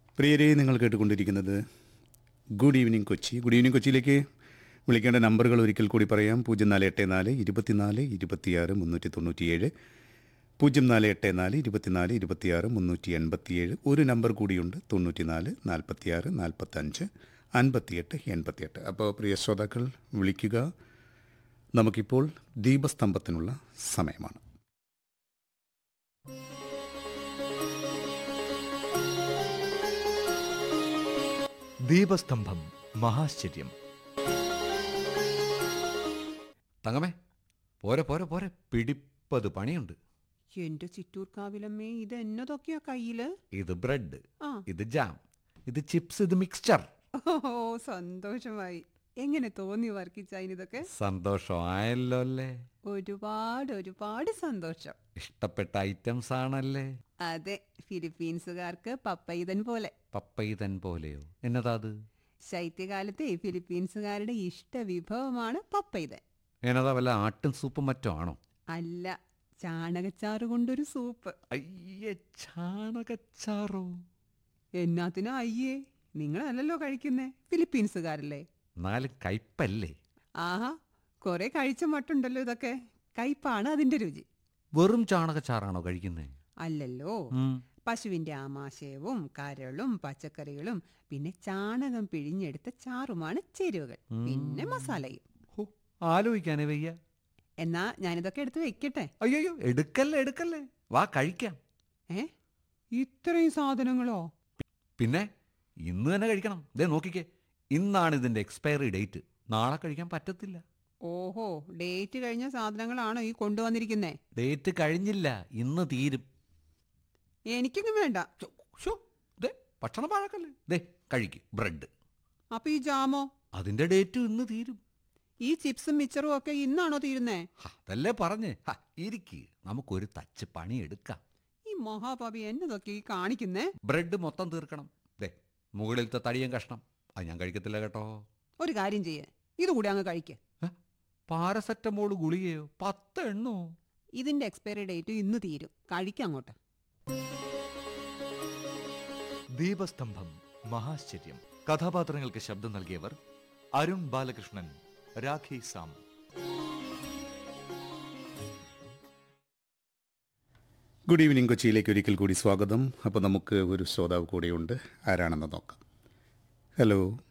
പ്രിയരെ നിങ്ങൾ കേട്ടുകൊണ്ടിരിക്കുന്നത് good evening Kochi good evening കൊച്ചിയിലേക്ക് വിളിക്കേണ്ട നമ്പറുകൾ ഒരിക്കൽ കൂടി പറയാം പൂജ്യം നാല് എട്ട് നാല് ഇരുപത്തിനാല് ഇരുപത്തിയാറ് മുന്നൂറ്റി തൊണ്ണൂറ്റിയേഴ് പൂജ്യം നാല് എട്ട് നാല് ഇരുപത്തിനാല് ഇരുപത്തിയാറ് മുന്നൂറ്റി എൺപത്തിയേഴ് ഒരു നമ്പർ കൂടിയുണ്ട് തൊണ്ണൂറ്റിനാല് നാൽപ്പത്തിയാറ് നാൽപ്പത്തഞ്ച് അൻപത്തിയെട്ട് എൺപത്തിയെട്ട് അപ്പോൾ പ്രിയ ശ്രോതാക്കൾ വിളിക്കുക നമുക്കിപ്പോൾ ദീപസ്തംഭത്തിനുള്ള സമയമാണ് ദീപസ്തംഭം മഹാശ്ചര്യം തങ്ങമേ പോരെ പോരെ പോരെ പിടിപ്പത് പണിയുണ്ട് എന്റെ ചിറ്റൂർ കാവിലമ്മേ ഇത് എന്നതൊക്കെയാ കയ്യില് ഇത് ബ്രെഡ് ആ ഇത് ജാം ഇത് ചിപ്സ് ഇത് മിക്സ്ചർ ഓ സന്തോഷമായി എങ്ങനെ തോന്നി വർക്കിച്ചാൻ ഇതൊക്കെ സന്തോഷമായല്ലോ അല്ലേ ഒരുപാട് ഒരുപാട് സന്തോഷം ഇഷ്ടപ്പെട്ട ഐറ്റംസ് ആണല്ലേ അതെ ഫിലിപ്പീൻസുകാർക്ക് പപ്പൈതൻ പോലെ പപ്പൈതൻ പോലെയോ എന്നതാ അത് ശൈത്യകാലത്തെ ഫിലിപ്പീൻസുകാരുടെ ഇഷ്ട വിഭവമാണ് പപ്പൈതൻ എന്നതാ വല്ല ആട്ടും സൂപ്പും മറ്റോ ആണോ അല്ല ചാണകച്ചാറ് കൊണ്ടൊരു സൂപ്പ് അയ്യേ ചാണകച്ചാറോ എന്നാത്തിനാ അയ്യേ നിങ്ങളല്ലല്ലോ കഴിക്കുന്നേ ഫിലിപ്പീൻസുകാരല്ലേ നാലും കയ്പല്ലേ ആഹാ കുറെ കഴിച്ച മട്ടുണ്ടല്ലോ ഇതൊക്കെ കയ്പാണ് അതിന്റെ രുചി വെറും ചാണകച്ചാറാണോ കഴിക്കുന്നേ അല്ലല്ലോ ഉം. പശുവിന്റെ ആമാശയവും കരളും പച്ചക്കറികളും പിന്നെ ചാണകം പിഴിഞ്ഞെടുത്ത ചാറുമാണ് ചേരുവകൾ പിന്നെ മസാലയും ഹോ, ആലോചിക്കാനേ വയ്യ എന്നാ ഞാനിതൊക്കെ എടുത്ത് വെക്കട്ടെ അയ്യോ എടുക്കല്ലേ എടുക്കല്ലേ വാ കഴിക്കാം ഏ ഇത്രയും സാധനങ്ങളോ പിന്നെ ഇന്ന് തന്നെ കഴിക്കണം ദേ നോക്കിക്കേ ഇന്നാണ് ഇതിന്റെ എക്സ്പയറി ഡേറ്റ് നാളെ കഴിക്കാൻ പറ്റത്തില്ല ഓഹോ ഡേറ്റ് കഴിഞ്ഞ സാധനങ്ങളാണോ ഈ കൊണ്ടുവന്നിരിക്കുന്നേ ഡേറ്റ് കഴിഞ്ഞില്ല ഇന്ന് തീരും എനിക്കൊന്നും വേണ്ട ഛോ, ഷോ, ദേ ഭക്ഷണം പാഴാക്കല്ലേ ദേ കഴിക്ക് ബ്രെഡ് അപ്പൊ ഈ ജാമോ അതിന്റെ ഡേറ്റ് ഇന്ന് തീരും ഈ ചിപ്സും മിച്ചറും ഒക്കെ ഇന്നാണോ തീരുന്നേ ഹ, അതല്ലേ പറഞ്ഞേ ഹ, ഇരിക്ക് നമുക്കൊരു തച്ച് പണി എടുക്കാം ഈ മഹാപാപി എന്നതൊക്കെ ഈ കാണിക്കുന്നേ ബ്രെഡ് മൊത്തം തീർക്കണം ദേ മുകളിലത്തെ തടിയൻ കഷ്ണം അത് ഞാൻ കഴിക്കത്തില്ല കേട്ടോ ഒരു കാര്യം ചെയ്യേ ഇതുകൂടി അങ്ങ് കഴിക്ക് പാരസെറ്റമോൾ ഗുളികയോ പത്ത് എണ്ണോ ഇതിന്റെ എക്സ്പയറി ഡേറ്റ് ഇന്ന് തീരും കഴിക്കാം അങ്ങോട്ട് ദീപസ്തംഭം മഹാശ്ചര്യം കഥാപാത്രങ്ങൾക്ക് ശബ്ദം നൽകിയവർ അരുൺ ബാലകൃഷ്ണൻ രാഖി സാം ഗുഡ് ഈവനിങ് കൊച്ചിയിലേക്ക് ഒരിക്കൽ കൂടി സ്വാഗതം അപ്പോൾ നമുക്ക് ഒരു ശ്രോതാവ് കൂടിയുണ്ട് ആരാണെന്ന് നോക്കാം ഹലോ